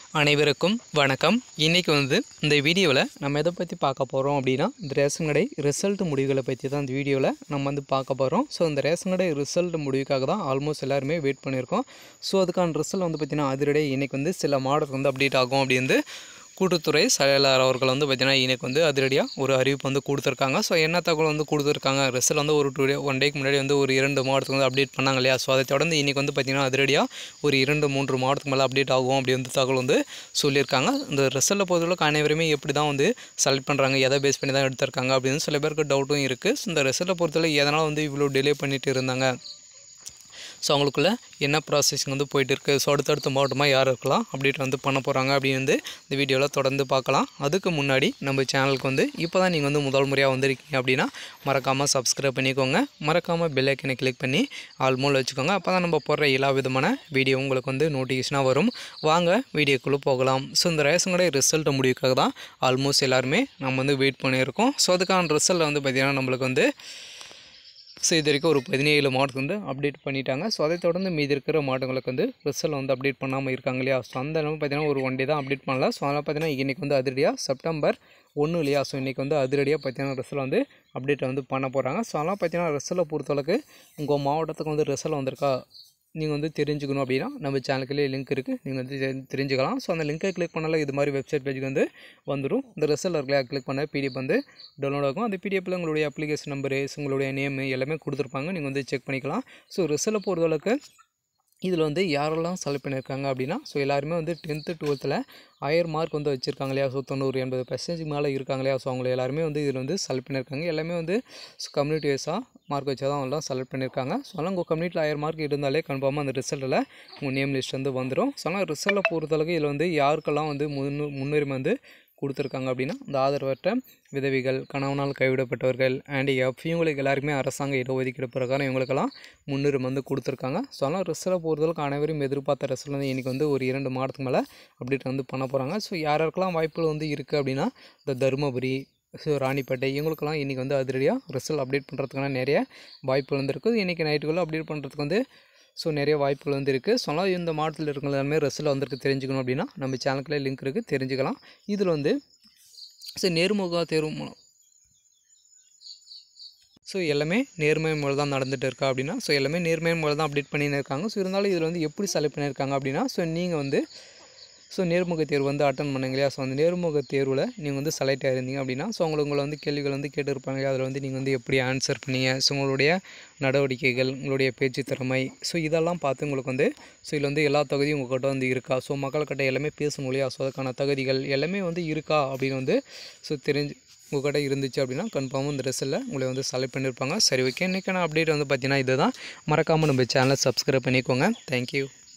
அனைவருக்கும் வணக்கம் இன்றைக்கி வந்து இந்த வீடியோவில் நம்ம எதை பற்றி பார்க்க போகிறோம் அப்படின்னா இந்த ரேஷன் கடை ரிசல்ட் முடிவுகளை பற்றி தான் இந்த வீடியோவில் நம்ம வந்து பார்க்க போகிறோம் ஸோ இந்த ரேஷன் கடை ரிசல்ட் முடிவுக்காக தான் ஆல்மோஸ்ட் எல்லாருமே வெயிட் பண்ணியிருக்கோம் ஸோ அதுக்கான ரிசல்ட் வந்து பார்த்திங்கன்னா அதிரடியே இன்றைக்கி வந்து சில மாடல் வந்து அப்டேட் ஆகும் அப்படி வந்து கூட்டுத்துறை செயலாளர் அவர்கள் வந்து பார்த்திங்கன்னா இன்னைக்கு வந்து அதிரடியாக ஒரு அறிவிப்பு வந்து கொடுத்துருக்காங்க ஸோ என்ன தகவல் வந்து கொடுத்துருக்காங்க ரிசல்ட் வந்து ஒரு டூ டே ஒன் டேக்கு முன்னாடி வந்து ஒரு இரண்டு மாவட்டத்துக்கு வந்து அப்டேட் பண்ணாங்க இல்லையா ஸோ அதை தொடர்ந்து இன்றைக்கி வந்து பார்த்திங்கன்னா அதிரடியாக ஒரு இரண்டு மூன்று மாவட்டத்துக்கு மேலே அப்டேட் ஆகும் அப்படி வந்து தகவல் வந்து சொல்லியிருக்காங்க இந்த ரிசல்ட்டை பொறுத்தளவுக்கு அனைவருமே எப்படி தான் வந்து செலக்ட் பண்ணுறாங்க எதை பேஸ் பண்ணி தான் எடுத்திருக்காங்க அப்படின்னு சில பேருக்கு டவுட்டும் இருக்குது ஸோ இந்த ரிசல்ட்டை பொறுத்தளவு எதனால் வந்து இவ்வளோ டிலே பண்ணிட்டு இருந்தாங்க ஸோ அவங்களுக்குள்ள என்ன ப்ராசஸிங் வந்து போயிட்டு இருக்குது ஸோ அடுத்தடுத்த மாவட்டமாக யார் இருக்கலாம் அப்படின்ட்டு வந்து பண்ண போகிறாங்க அப்படின்னு வந்து இந்த வீடியோவில் தொடர்ந்து பார்க்கலாம் அதுக்கு முன்னாடி நம்ம சேனலுக்கு வந்து இப்போ தான் நீங்கள் வந்து முதல் முறையாக வந்திருக்கீங்க அப்படின்னா மறக்காமல் சப்ஸ்கிரைப் பண்ணிக்கோங்க மறக்காமல் பெல் ஐக்கனை கிளிக் பண்ணி ஆல் மூல் வச்சுக்கோங்க அப்போ தான் நம்ம போடுற எல்லா விதமான வீடியோ உங்களுக்கு வந்து நோட்டிஃபிகேஷனாக வரும் வாங்க வீடியோக்குள்ளே போகலாம் ஸோ இந்த ரேஷன் கடை ரிசல்ட் முடிவுக்காக தான் ஆல்மோஸ்ட் எல்லாருமே நம்ம வந்து வெயிட் பண்ணியிருக்கோம் ஸோ அதுக்கான ரிசல்ட் வந்து பார்த்திங்கன்னா நம்மளுக்கு வந்து ஸோ இது வரைக்கும் ஒரு பதினேழு மாவட்டத்துக்கு வந்து அப்டேட் பண்ணிட்டாங்க ஸோ அதை தொடர்ந்து மீதி இருக்கிற மாவட்டங்களுக்கு வந்து ரிசல்ட் வந்து அப்டேட் பண்ணாமல் இருக்காங்க இல்லையா ஸோ அந்த அளவு பார்த்தீங்கன்னா ஒரு ஒன் டே தான் அப்டேட் பண்ணல ஸோ அதனால் பார்த்தீங்கன்னா இன்றைக்கி வந்து அதிரடியாக செப்டம்பர் ஒன்று இல்லையா ஸோ இன்றைக்கி வந்து அதிரடியாக பார்த்தீங்கன்னா ரிசல்ட் வந்து அப்டேட் வந்து பண்ண போகிறாங்க ஸோ அதெல்லாம் பார்த்தீங்கன்னா ரிசல்ட்டை பொறுத்தளவுக்கு உங்கள் மாவட்டத்துக்கு வந்து ரிசல்ட் வந்திருக்கா நீங்கள் வந்து தெரிஞ்சுக்கணும் அப்படின்னா நம்ம சேனலுக்குள்ளே லிங்க் இருக்குது நீங்கள் வந்து தெரி- தெரிஞ்சுக்கலாம் ஸோ அந்த லிங்கை கிளிக் பண்ணால இது மாதிரி வெப்சைட் பேஜுக்கு வந்து வந்துடும் இந்த ரிசல்ட் இருக்கலையா கிளிக் பண்ண பிடிஎஃப் வந்து டவுன்லோட் ஆகும் அந்த பிடிஎஃப்பில் உங்களுடைய அப்ளிகேஷன் நம்பரு உங்களுடைய நேமு எல்லாமே கொடுத்துருப்பாங்க நீங்கள் வந்து செக் பண்ணிக்கலாம் ஸோ ரிசல்ட்டை பொறுத்தளவுக்கு இதில் வந்து யாரெல்லாம் செலக்ட் பண்ணியிருக்காங்க அப்படின்னா ஸோ எல்லாருமே வந்து டென்த்து டுவெல்த்தில் ஹையர் மார்க் வந்து வச்சுருக்காங்க இல்லையா ஸோ தொண்ணூறு எண்பது பர்சன்டேஜ் மேலே இருக்காங்க இல்லையா ஸோ அவங்க எல்லாருமே வந்து இதில் வந்து செலக்ட் பண்ணியிருக்காங்க எல்லாமே வந்து கம்யூனிட்டி வைஸாக மார்க் வச்சா தான் அவங்களாம் செலக்ட் பண்ணியிருக்காங்க ஸோ அதனால் உங்கள் கம்யூனிட்டியில் ஹையர் மார்க் இருந்தாலே கன்ஃபார்மாக அந்த ரிசல்ட்டில் உங்கள் நேம் லிஸ்ட் வந்து வந்துடும் ஸோ ஆனால் ரிசல்ட்டை பொறுத்தளவுக்கு இதில் வந்து யாருக்கெல்லாம் வந்து முன்னு முன்னுரிமை வந்து கொடுத்துருக்காங்க அப்படின்னா இந்த ஆதரவற்ற விதவிகள் கணவனால் கைவிடப்பட்டவர்கள் அண்ட் எஃப் இவங்களுக்கு எல்லாருக்குமே அரசாங்க இடஒதுக்கீடு பிரகாரம் இவங்களுக்கெல்லாம் முன்னுரிமை வந்து கொடுத்துருக்காங்க ஸோ அதனால் ரிசல்ட்டை பொறுத்தளவுக்கு அனைவரும் எதிர்பார்த்த ரிசல்ட் வந்து இன்றைக்கி வந்து ஒரு இரண்டு மாதத்துக்கு மேலே அப்டேட் வந்து பண்ண போகிறாங்க ஸோ யாருக்கெல்லாம் வாய்ப்புகள் வந்து இருக்குது அப்படின்னா இந்த தருமபுரி ஸோ ராணிப்பேட்டை இவங்களுக்கெல்லாம் இன்றைக்கி வந்து அதிரடியாக ரிசல்ட் அப்டேட் பண்ணுறதுக்கான நிறைய வாய்ப்புகள் வந்து இருக்குது இன்றைக்கி நைட்டுக்குள்ளே அப்டேட் பண்ணுறதுக்கு வந்து ஸோ நிறைய வாய்ப்புகள் வந்து இருக்குது ஸோ அதனால் இந்த மாவட்டத்தில் இருக்கிற எல்லாமே ரிசல்ட் வந்திருக்கு தெரிஞ்சுக்கணும் அப்படின்னா நம்ம சேனலுக்குள்ளே லிங்க் இருக்குது தெரிஞ்சுக்கலாம் இதில் வந்து ஸோ நேர்முக தேர்வு மூலம் ஸோ எல்லாமே நேர்மை முறையில் தான் நடந்துட்டு இருக்கா அப்படின்னா ஸோ எல்லாமே நேர்மை முறையில் தான் அப்டேட் பண்ணின்னு இருக்காங்க ஸோ இருந்தாலும் இதில் வந்து எப்படி செலக்ட் பண்ணியிருக்காங்க அப்படின்னா ஸோ நீங்கள் வந்து ஸோ நேர்முக தேர்வு வந்து அட்டன் பண்ணுங்க இல்லையா ஸோ அந்த நேர்முக தேர்வில் நீங்கள் வந்து செலக்ட் ஆயிருந்தீங்க அப்படின்னா ஸோ உங்களுக்கு உங்களை வந்து கேள்விகள் வந்து கேட்டிருப்பாங்க இல்லையா அதில் வந்து நீங்கள் வந்து எப்படி ஆன்சர் பண்ணீங்க ஸோ உங்களுடைய நடவடிக்கைகள் உங்களுடைய பேச்சு திறமை ஸோ இதெல்லாம் பார்த்து உங்களுக்கு வந்து ஸோ இதில் வந்து எல்லா தகுதியும் உங்கள்கிட்ட வந்து இருக்கா ஸோ மக்கள்கிட்ட எல்லாமே பேசணும் இல்லையா ஸோ அதுக்கான தகுதிகள் எல்லாமே வந்து இருக்கா அப்படின்னு வந்து ஸோ தெரிஞ்சு உங்கள்கிட்ட இருந்துச்சு அப்படின்னா கன்ஃபார்மாக இந்த ரிசல்ட்டில் உங்களை வந்து செலக்ட் பண்ணியிருப்பாங்க சரி ஓகே இன்றைக்கான அப்டேட் வந்து பார்த்தீங்கன்னா இதுதான் மறக்காமல் நம்ம சேனலை சப்ஸ்கிரைப் பண்ணிக்கோங்க தேங்க்யூ